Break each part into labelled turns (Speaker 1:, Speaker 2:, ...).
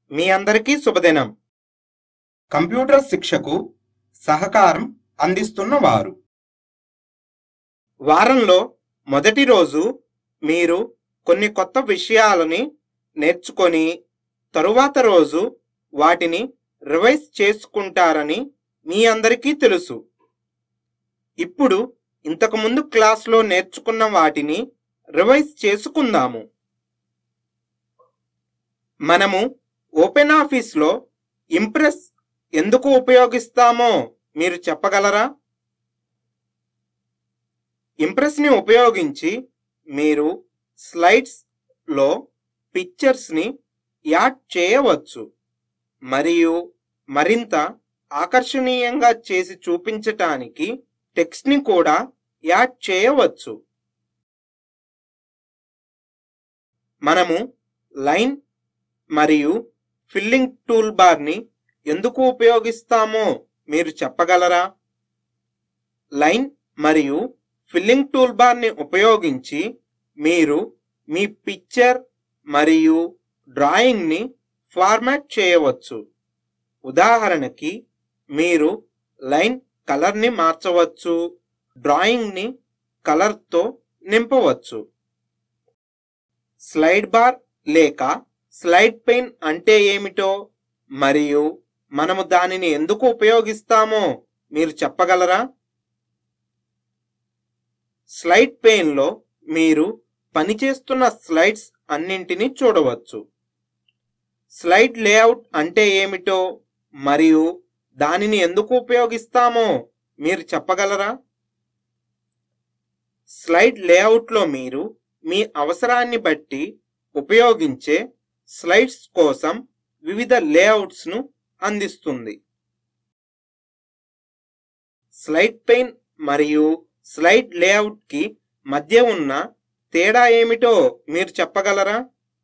Speaker 1: మీ అందరికీ శుభదినం కంప్యూటర్ శిక్షకు సహకారం అందిస్తున్న వారు వారంలో మొదటి రోజు మీరు కొన్ని కొత్త విషయాలని నేర్చుకొని తరువాత రోజు వాటిని రివైజ్ చేసుకుంటారని మీ అందరికీ తెలుసు ఇప్పుడు ఇంతకుముందు క్లాస్లో నేర్చుకున్న వాటిని రివైజ్ చేసుకుందాము మనము ఓపెన్ ఆఫీస్లో ఇంప్రెస్ ఎందుకు ఉపయోగిస్తామో మీరు చెప్పగలరా ఇంప్రెస్ని ఉపయోగించి మీరు స్లైడ్స్లో పిక్చర్స్ని యాడ్ చేయవచ్చు మరియు మరింత ఆకర్షణీయంగా చేసి చూపించటానికి టెక్స్ట్ని కూడా యాడ్ చేయవచ్చు మనము లైన్ మరియు ఫిల్లింగ్ టూల్ బార్ని ఎందుకు ఉపయోగిస్తామో మీరు చెప్పగలరా లైన్ మరియు ఫిల్లింగ్ టూల్ బార్ని ఉపయోగించి మీరు మీ పిక్చర్ మరియు డ్రాయింగ్ని ఫార్మాట్ చేయవచ్చు ఉదాహరణకి మీరు లైన్ కలర్ని మార్చవచ్చు డ్రాయింగ్ని కలర్తో నింపవచ్చు స్లైడ్ బార్ లేక స్లైడ్ పెయిన్ అంటే ఏమిటో మరియు మనము దానిని ఎందుకు ఉపయోగిస్తామో మీరు చెప్పగలరా స్లైడ్ పెయిన్లో మీరు పనిచేస్తున్న స్లైడ్స్ అన్నింటినీ చూడవచ్చు స్లైడ్ లేఅవుట్ అంటే ఏమిటో మరియు దానిని ఎందుకు ఉపయోగిస్తామో మీరు చెప్పగలరా స్లైడ్ లేఅవుట్లో మీరు మీ అవసరాన్ని బట్టి ఉపయోగించే స్లైడ్స్ కోసం వివిధ లేఅవుట్స్ను అందిస్తుంది స్లైడ్ పెయిన్ మరియు స్లైడ్ లేఅవుట్కి మధ్య ఉన్న తేడా ఏమిటో మీరు చెప్పగలరా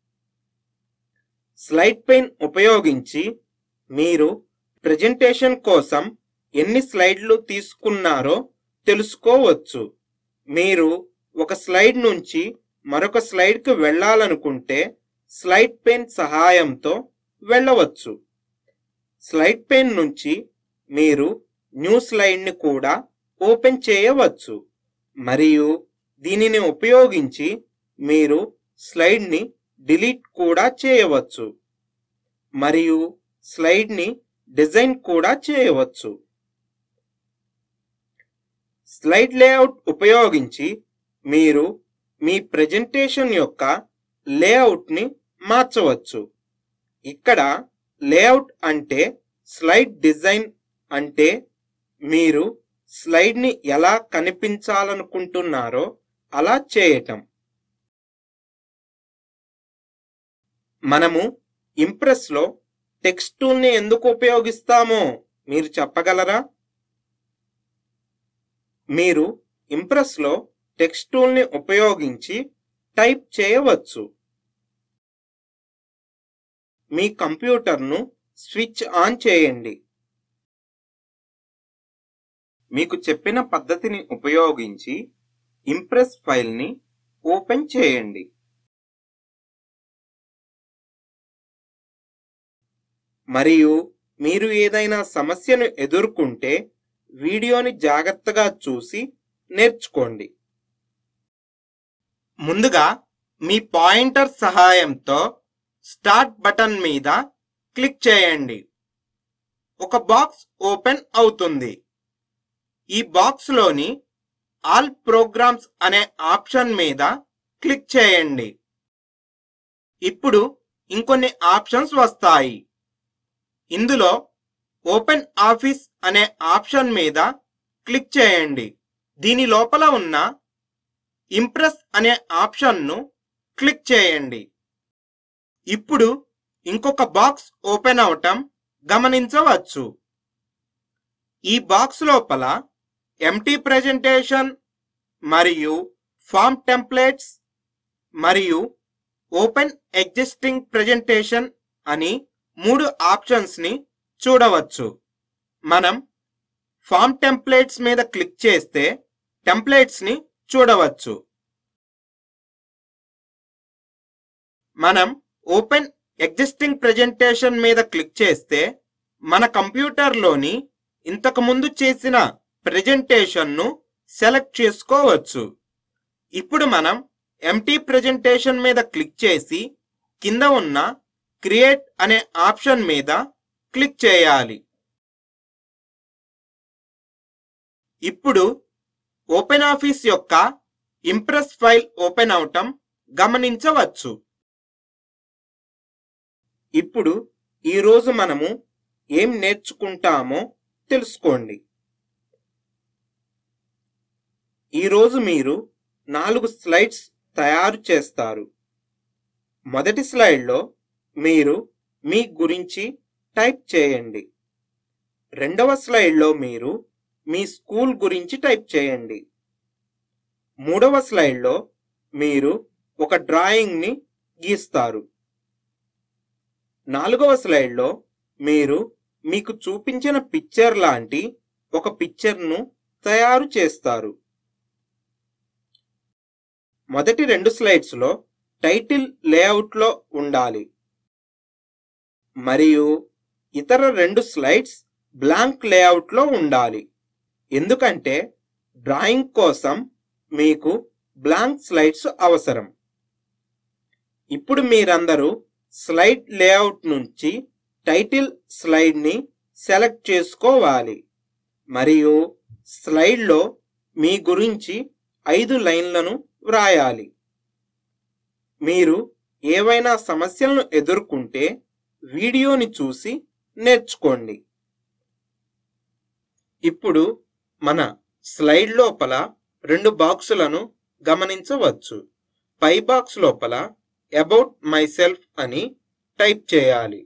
Speaker 1: స్లైడ్ పెయిన్ ఉపయోగించి మీరు ప్రెజెంటేషన్ కోసం ఎన్ని స్లైడ్లు తీసుకున్నారో తెలుసుకోవచ్చు మీరు ఒక స్లైడ్ నుంచి మరొక స్లైడ్కి వెళ్ళాలనుకుంటే స్లైడ్ పెన్ సహాయంతో వెళ్ళవచ్చు స్లైడ్ పెన్ నుంచి మీరు న్యూ స్లైడ్ని కూడా ఓపెన్ చేయవచ్చు మరియు దీనిని ఉపయోగించి మీరు స్లైడ్ని డిలీట్ కూడా చేయవచ్చు మరియు స్లైడ్ని డిజైన్ కూడా చేయవచ్చు స్లైడ్ లేఅవుట్ ఉపయోగించి మీరు మీ ప్రెజెంటేషన్ యొక్క లేఅవుట్ని మార్చవచ్చు ఇక్కడ లేఅవుట్ అంటే స్లైడ్ డిజైన్ అంటే మీరు స్లైడ్ని ఎలా కనిపించాలనుకుంటున్నారో అలా చేయటం మనము ఇంప్రెస్లో టెక్స్ట్ టూల్ని ఎందుకు ఉపయోగిస్తామో మీరు చెప్పగలరా మీరు ఇంప్రెస్లో టెక్స్ట్ టూల్ని ఉపయోగించి టైప్ చేయవచ్చు మీ కంప్యూటర్ను స్విచ్ ఆన్ చేయండి మీకు చెప్పిన పద్ధతిని ఉపయోగించి ఇంప్రెస్ ఫైల్ని ఓపెన్ చేయండి మరియు మీరు ఏదైనా సమస్యను ఎదుర్కొంటే వీడియోని జాగ్రత్తగా చూసి నేర్చుకోండి ముందుగా మీ పాయింటర్ సహాయంతో స్టార్ట్ బటన్ మీద క్లిక్ చేయండి ఒక బాక్స్ ఓపెన్ అవుతుంది ఈ బాక్స్లోని ఆల్ ప్రోగ్రామ్స్ అనే ఆప్షన్ మీద క్లిక్ చేయండి ఇప్పుడు ఇంకొన్ని ఆప్షన్స్ వస్తాయి ఇందులో ఓపెన్ ఆఫీస్ అనే ఆప్షన్ మీద క్లిక్ చేయండి దీని లోపల ఉన్న ఇంప్రెస్ అనే ఆప్షన్ను క్లిక్ చేయండి ఇప్పుడు ఇంకొక బాక్స్ ఓపెన్ అవటం గమనించవచ్చు ఈ బాక్స్ లోపల ఎంటీ ప్రెజెంటేషన్ మరియు ఫామ్ టెంప్లెట్స్ మరియు ఓపెన్ ఎగ్జిస్టింగ్ ప్రెజెంటేషన్ అని మూడు ఆప్షన్స్ ని చూడవచ్చు మనం ఫామ్ టెంప్లెట్స్ మీద క్లిక్ చేస్తే టెంప్లెట్స్ ని చూడవచ్చు మనం ఓపెన్ ఎగ్జిస్టింగ్ ప్రెజెంటేషన్ మీద క్లిక్ చేస్తే మన కంప్యూటర్లోని ఇంతకు ముందు చేసిన ప్రెజెంటేషన్ను సెలెక్ట్ చేసుకోవచ్చు ఇప్పుడు మనం ఎంటీ ప్రెజెంటేషన్ మీద క్లిక్ చేసి కింద ఉన్న క్రియేట్ అనే ఆప్షన్ మీద క్లిక్ చేయాలి ఇప్పుడు ఓపెన్ ఆఫీస్ యొక్క ఇంప్రెస్ ఫైల్ ఓపెన్ అవటం గమనించవచ్చు ఇప్పుడు ఈరోజు మనము ఏం నేర్చుకుంటామో తెలుసుకోండి ఈరోజు మీరు నాలుగు స్లైడ్స్ తయారు చేస్తారు మొదటి స్లైడ్లో మీరు మీ గురించి టైప్ చేయండి రెండవ స్లైడ్లో మీరు మీ స్కూల్ గురించి టైప్ చేయండి మూడవ స్లైడ్లో మీరు ఒక డ్రాయింగ్ని గీస్తారు నాలుగవ స్లైడ్లో మీరు మీకు చూపించిన పిక్చర్ లాంటి ఒక పిక్చర్ను తయారు చేస్తారు మొదటి రెండు స్లైడ్స్లో టైటిల్ లేఅవుట్లో ఉండాలి మరియు ఇతర రెండు స్లైడ్స్ బ్లాంక్ లేఅవుట్లో ఉండాలి ఎందుకంటే డ్రాయింగ్ కోసం మీకు బ్లాంక్ స్లైడ్స్ అవసరం ఇప్పుడు మీరందరూ స్లైడ్ లేఅవుట్ నుంచి టైటిల్ స్లైడ్ని సెలెక్ట్ చేసుకోవాలి మరియు స్లైడ్లో మీ గురించి ఐదు లైన్లను వ్రాయాలి మీరు ఏవైనా సమస్యలను ఎదుర్కొంటే వీడియోని చూసి నేర్చుకోండి ఇప్పుడు మన స్లైడ్ లోపల రెండు బాక్సులను గమనించవచ్చు పై బాక్స్ లోపల అబౌట్ మై సెల్ఫ్ అని టైప్ చేయాలి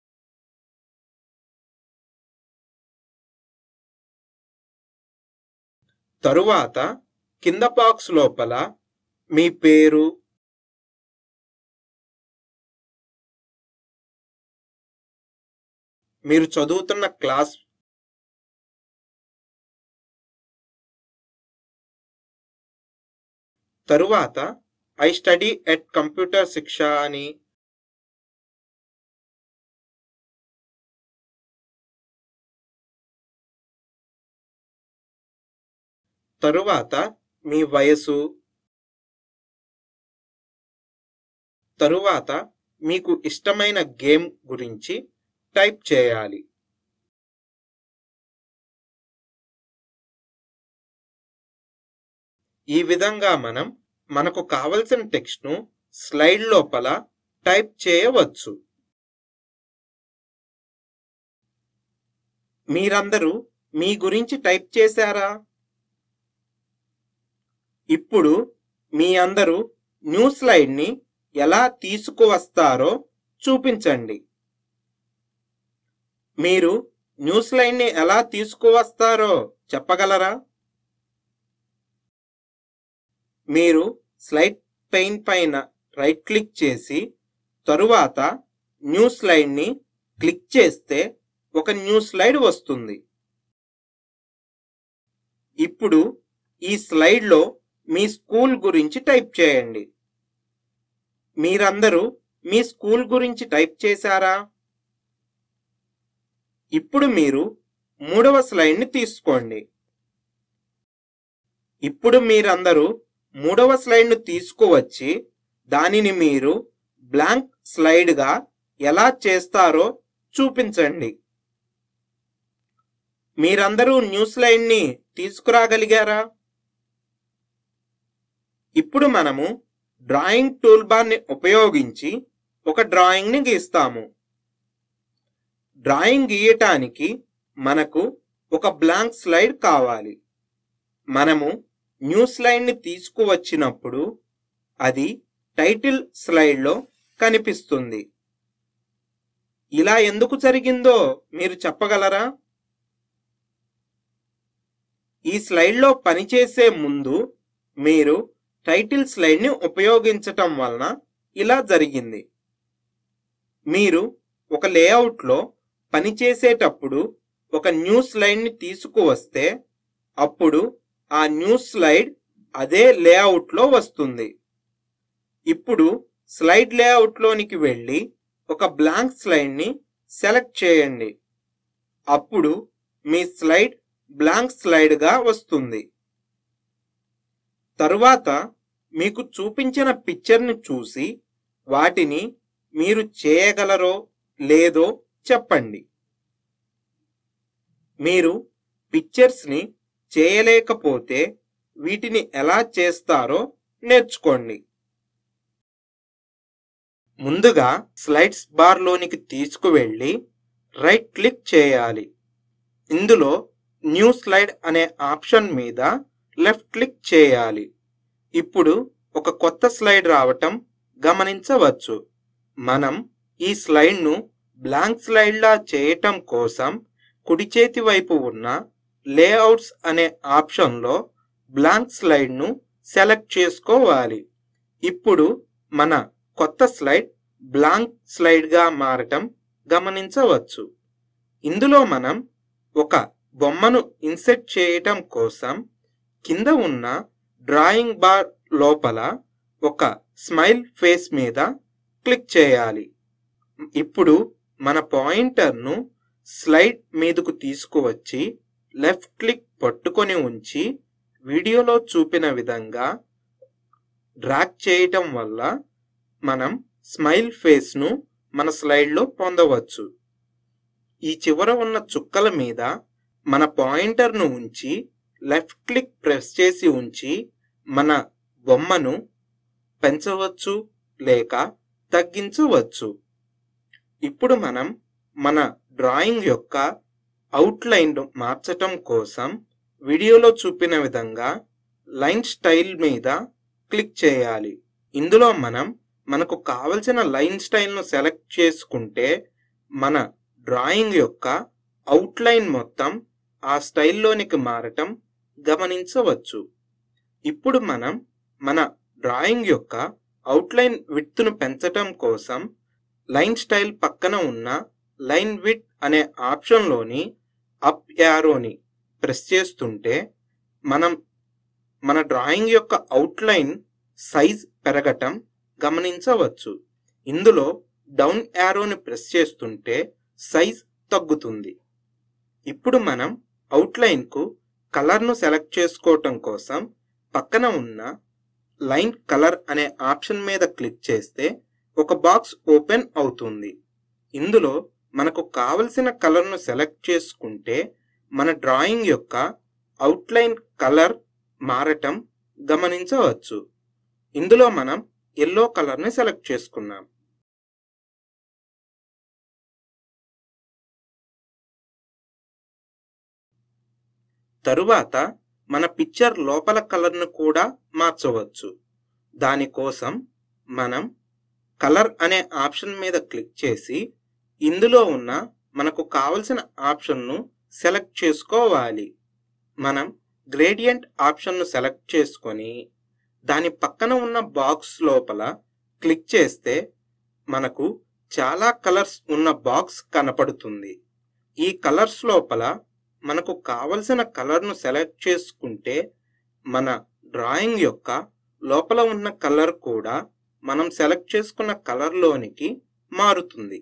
Speaker 1: తరువాత కింద బాక్స్ లోపల మీ పేరు మీరు చదువుతున్న క్లాస్ తరువాత ఐ స్టడీ ఎట్ కంప్యూటర్ శిక్ష అని తరువాత మీ వయసు తరువాత మీకు ఇష్టమైన గేమ్ గురించి టైప్ చేయాలి ఈ విధంగా మనం మనకు కావలసిన టెక్స్ట్ను స్లైడ్ లోపల టైప్ చేయవచ్చు మీరందరూ మీ గురించి టైప్ చేశారా ఇప్పుడు మీ అందరూ న్యూ స్లైడ్ని ఎలా తీసుకువస్తారో చూపించండి మీరు న్యూ స్లైడ్ని ఎలా తీసుకువస్తారో చెప్పగలరా మీరు స్లైడ్ పెయిన్ పైన రైట్ క్లిక్ చేసి తరువాత న్యూ స్లైడ్ని క్లిక్ చేస్తే ఒక న్యూ స్లైడ్ వస్తుంది ఇప్పుడు ఈ స్లైడ్లో మీ స్కూల్ గురించి టైప్ చేయండి మీరందరూ మీ స్కూల్ గురించి టైప్ చేశారా ఇప్పుడు మీరు మూడవ స్లైడ్ని తీసుకోండి ఇప్పుడు మీరందరూ మూడవ స్లైడ్ను తీసుకువచ్చి దానిని మీరు బ్లాంక్ స్లైడ్గా ఎలా చేస్తారో చూపించండి మీరందరూ న్యూ స్లైడ్ని తీసుకురాగలిగారా ఇప్పుడు మనము డ్రాయింగ్ టూల్ బార్ని ఉపయోగించి ఒక డ్రాయింగ్ని గీస్తాము డ్రాయింగ్ గీయటానికి మనకు ఒక బ్లాంక్ స్లైడ్ కావాలి మనము న్యూ స్లైడ్ని తీసుకువచ్చినప్పుడు అది టైటిల్ స్లైడ్లో కనిపిస్తుంది ఇలా ఎందుకు జరిగిందో మీరు చెప్పగలరా ఈ స్లైడ్లో పనిచేసే ముందు మీరు టైటిల్ స్లైడ్ని ఉపయోగించటం వలన ఇలా జరిగింది మీరు ఒక లేఅవుట్లో పనిచేసేటప్పుడు ఒక న్యూ స్లైడ్ని తీసుకువస్తే అప్పుడు ఆ న్యూ స్లైడ్ అదే లేఅవుట్లో వస్తుంది ఇప్పుడు స్లైడ్ లేఅవుట్లోనికి వెళ్ళి ఒక బ్లాంక్ స్లైడ్ని సెలెక్ట్ చేయండి అప్పుడు మీ స్లైడ్ బ్లాంక్ స్లైడ్గా వస్తుంది తరువాత మీకు చూపించిన పిక్చర్ని చూసి వాటిని మీరు చేయగలరో లేదో చెప్పండి మీరు పిక్చర్స్ని చేయలేకపోతే వీటిని ఎలా చేస్తారో నేర్చుకోండి ముందుగా స్లైడ్స్ బార్లోనికి తీసుకువెళ్ళి రైట్ క్లిక్ చేయాలి ఇందులో న్యూ స్లైడ్ అనే ఆప్షన్ మీద లెఫ్ట్ క్లిక్ చేయాలి ఇప్పుడు ఒక కొత్త స్లైడ్ రావటం గమనించవచ్చు మనం ఈ స్లైడ్ను బ్లాంక్ స్లైడ్లా చేయటం కోసం కుడి చేతి వైపు ఉన్న లేఅవుట్స్ అనే ఆప్షన్లో బ్లాంక్ స్లైడ్ను సెలెక్ట్ చేసుకోవాలి ఇప్పుడు మన కొత్త స్లైడ్ బ్లాంక్ స్లైడ్గా మారటం గమనించవచ్చు ఇందులో మనం ఒక బొమ్మను ఇన్సెట్ చేయటం కోసం కింద ఉన్న డ్రాయింగ్ బార్ లోపల ఒక స్మైల్ ఫేస్ మీద క్లిక్ చేయాలి ఇప్పుడు మన పాయింటర్ను స్లైడ్ మీదకు తీసుకువచ్చి లెఫ్ట్ క్లిక్ పట్టుకొని ఉంచి వీడియోలో చూపిన విధంగా డ్రాగ్ చేయటం వల్ల మనం స్మైల్ ఫేస్ను మన స్లైడ్లో పొందవచ్చు ఈ చివర ఉన్న చుక్కల మీద మన పాయింటర్ను ఉంచి లెఫ్ట్ క్లిక్ ప్రెస్ చేసి ఉంచి మన బొమ్మను పెంచవచ్చు లేక తగ్గించవచ్చు ఇప్పుడు మనం మన డ్రాయింగ్ యొక్క అవుట్లైన్ మార్చటం కోసం వీడియోలో చూపిన విధంగా లైన్ స్టైల్ మీద క్లిక్ చేయాలి ఇందులో మనం మనకు కావలసిన లైన్ స్టైల్ను సెలెక్ట్ చేసుకుంటే మన డ్రాయింగ్ యొక్క అవుట్లైన్ మొత్తం ఆ స్టైల్లోనికి మారటం గమనించవచ్చు ఇప్పుడు మనం మన డ్రాయింగ్ యొక్క అవుట్లైన్ విడ్త్ను పెంచటం కోసం లైన్ స్టైల్ పక్కన ఉన్న లైన్ విడ్ అనే ఆప్షన్లోని అప్ యారోని ప్రెస్ చేస్తుంటే మనం మన డ్రాయింగ్ యొక్క అవుట్లైన్ సైజ్ పెరగటం గమనించవచ్చు ఇందులో డౌన్ యారోని ప్రెస్ చేస్తుంటే సైజ్ తగ్గుతుంది ఇప్పుడు మనం అవుట్లైన్కు కలర్ను సెలెక్ట్ చేసుకోవటం కోసం పక్కన ఉన్న లైన్ కలర్ అనే ఆప్షన్ మీద క్లిక్ చేస్తే ఒక బాక్స్ ఓపెన్ అవుతుంది ఇందులో మనకు కావలసిన కలర్ను సెలెక్ట్ చేసుకుంటే మన డ్రాయింగ్ యొక్క అవుట్లైన్ కలర్ మారటం గమనించవచ్చు ఇందులో మనం ఎల్లో కలర్ని సెలెక్ట్ చేసుకున్నాం తరువాత మన పిక్చర్ లోపల కలర్ను కూడా మార్చవచ్చు దానికోసం మనం కలర్ అనే ఆప్షన్ మీద క్లిక్ చేసి ఇందులో ఉన్న మనకు కావలసిన ఆప్షన్ను సెలెక్ట్ చేసుకోవాలి మనం గ్రేడియంట్ ఆప్షన్ను సెలెక్ట్ చేసుకొని దాని పక్కన ఉన్న బాక్స్ లోపల క్లిక్ చేస్తే మనకు చాలా కలర్స్ ఉన్న బాక్స్ కనపడుతుంది ఈ కలర్స్ లోపల మనకు కావలసిన కలర్ను సెలెక్ట్ చేసుకుంటే మన డ్రాయింగ్ యొక్క లోపల ఉన్న కలర్ కూడా మనం సెలెక్ట్ చేసుకున్న కలర్లోనికి మారుతుంది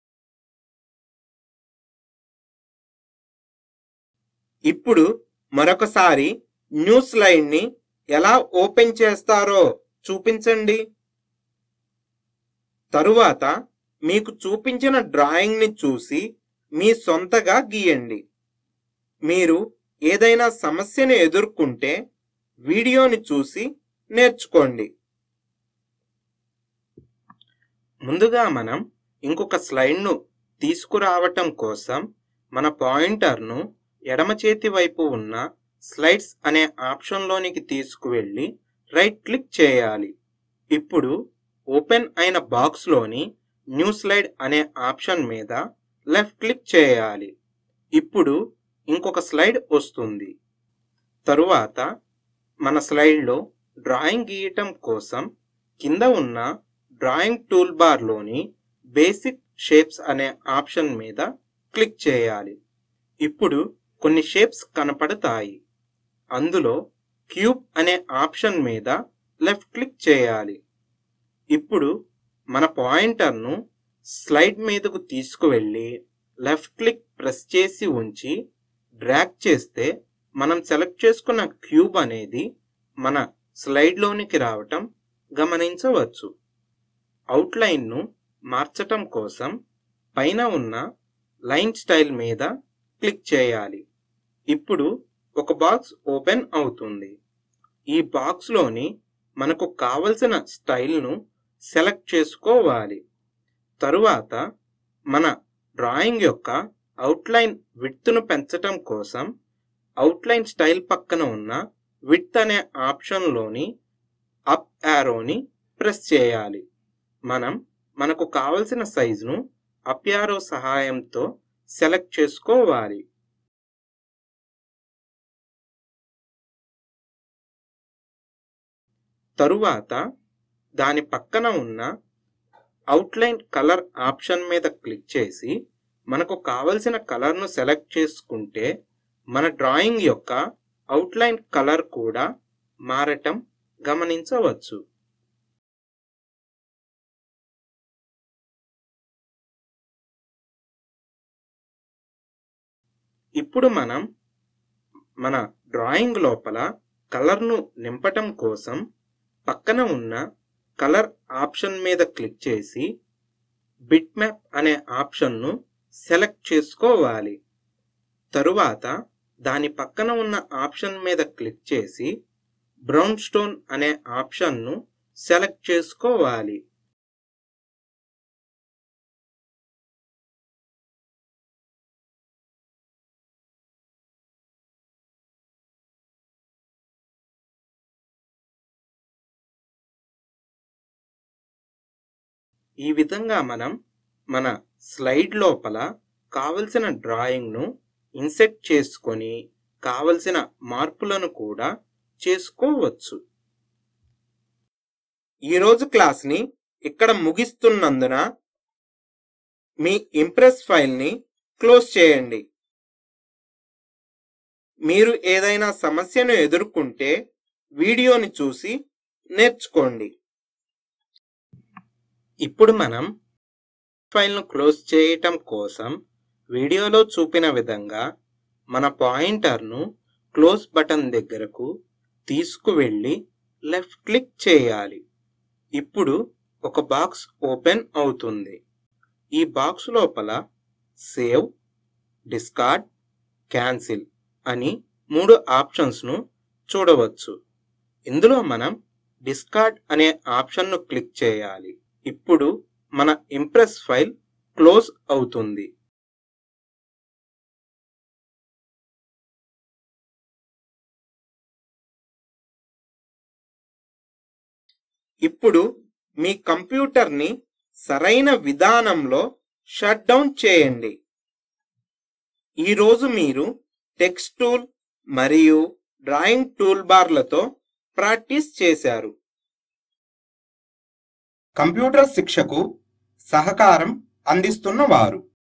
Speaker 1: ఇప్పుడు మరొకసారి న్యూ స్లైడ్ని ఎలా ఓపెన్ చేస్తారో చూపించండి తరువాత మీకు చూపించిన డ్రాయింగ్ని చూసి మీ సొంతగా గీయండి మీరు ఏదైనా సమస్యను ఎదుర్కొంటే వీడియోని చూసి నేర్చుకోండి ముందుగా మనం ఇంకొక స్లైడ్ను తీసుకురావటం కోసం మన పాయింటర్ను ఎడమ చేతి వైపు ఉన్న స్లైడ్స్ అనే ఆప్షన్లోనికి తీసుకువెళ్ళి రైట్ క్లిక్ చేయాలి ఇప్పుడు ఓపెన్ అయిన బాక్స్లోని న్యూ స్లైడ్ అనే ఆప్షన్ మీద లెఫ్ట్ క్లిక్ చేయాలి ఇప్పుడు ఇంకొక స్లైడ్ వస్తుంది తరువాత మన స్లైడ్లో డ్రాయింగ్ గీయటం కోసం కింద ఉన్న డ్రాయింగ్ టూల్ బార్లోని బేసిక్ షేప్స్ అనే ఆప్షన్ మీద క్లిక్ చేయాలి ఇప్పుడు కొన్ని షేప్స్ కనపడతాయి అందులో క్యూబ్ అనే ఆప్షన్ మీద లెఫ్ట్ క్లిక్ చేయాలి ఇప్పుడు మన పాయింటర్ను స్లైడ్ మీదకు తీసుకువెళ్ళి లెఫ్ట్ క్లిక్ ప్రెస్ చేసి ఉంచి డ్రాగ్ చేస్తే మనం సెలెక్ట్ చేసుకున్న క్యూబ్ అనేది మన స్లైడ్లోనికి రావటం గమనించవచ్చు అవుట్లైన్ను మార్చటం కోసం పైన ఉన్న లైన్ స్టైల్ మీద క్లిక్ చేయాలి ఇప్పుడు ఒక బాక్స్ ఓపెన్ అవుతుంది ఈ బాక్స్లోని మనకు కావలసిన స్టైల్ను సెలెక్ట్ చేసుకోవాలి తరువాత మన డ్రాయింగ్ యొక్క అవుట్లైన్ విడ్త్ను పెంచటం కోసం అవుట్లైన్ స్టైల్ పక్కన ఉన్న విడ్త్ అనే ఆప్షన్లోని అప్ యారోని ప్రెస్ చేయాలి మనం మనకు కావలసిన సైజును అప్ యారో సహాయంతో సెలెక్ట్ చేసుకోవాలి తరువాత దాని పక్కన ఉన్న అవుట్లైన్ కలర్ ఆప్షన్ మీద క్లిక్ చేసి మనకు కావలసిన కలర్ను సెలెక్ట్ చేసుకుంటే మన డ్రాయింగ్ యొక్క అవుట్లైన్ కలర్ కూడా మారటం గమనించవచ్చు ఇప్పుడు మనం మన డ్రాయింగ్ లోపల కలర్ను నింపటం కోసం పక్కన ఉన్న కలర్ ఆప్షన్ మీద క్లిక్ చేసి బిట్ మ్యాప్ అనే ఆప్షన్ను సెలెక్ట్ చేసుకోవాలి తరువాత దాని పక్కన ఉన్న ఆప్షన్ మీద క్లిక్ చేసి బ్రౌన్ స్టోన్ అనే ఆప్షన్ను సెలెక్ట్ చేసుకోవాలి ఈ విధంగా మనం మన స్లైడ్ లోపల కావలసిన డ్రాయింగ్ను ఇన్సెట్ చేసుకొని కావలసిన మార్పులను కూడా చేసుకోవచ్చు ఈరోజు క్లాస్ని ఇక్కడ ముగిస్తున్నందున మీ ఇంప్రెస్ ఫైల్ని క్లోజ్ చేయండి మీరు ఏదైనా సమస్యను ఎదుర్కొంటే వీడియోని చూసి నేర్చుకోండి ఇప్పుడు మనం ఫైల్ను క్లోజ్ చేయటం కోసం వీడియోలో చూపిన విధంగా మన పాయింటర్ను క్లోజ్ బటన్ దగ్గరకు తీసుకువెళ్ళి లెఫ్ట్ క్లిక్ చేయాలి ఇప్పుడు ఒక బాక్స్ ఓపెన్ అవుతుంది ఈ బాక్స్ లోపల సేవ్ డిస్కార్డ్ క్యాన్సిల్ అని మూడు ఆప్షన్స్ను చూడవచ్చు ఇందులో మనం డిస్కార్డ్ అనే ఆప్షన్ను క్లిక్ చేయాలి ఇప్పుడు మన ఇంప్రెస్ ఫైల్ క్లోజ్ అవుతుంది ఇప్పుడు మీ కంప్యూటర్ని సరైన విధానంలో షట్ డౌన్ చేయండి ఈరోజు మీరు టెక్స్ట్ టూల్ మరియు డ్రాయింగ్ టూల్ బార్లతో ప్రాక్టీస్ చేశారు కంప్యూటర్ శిక్షకు సహకారం అందిస్తున్న వారు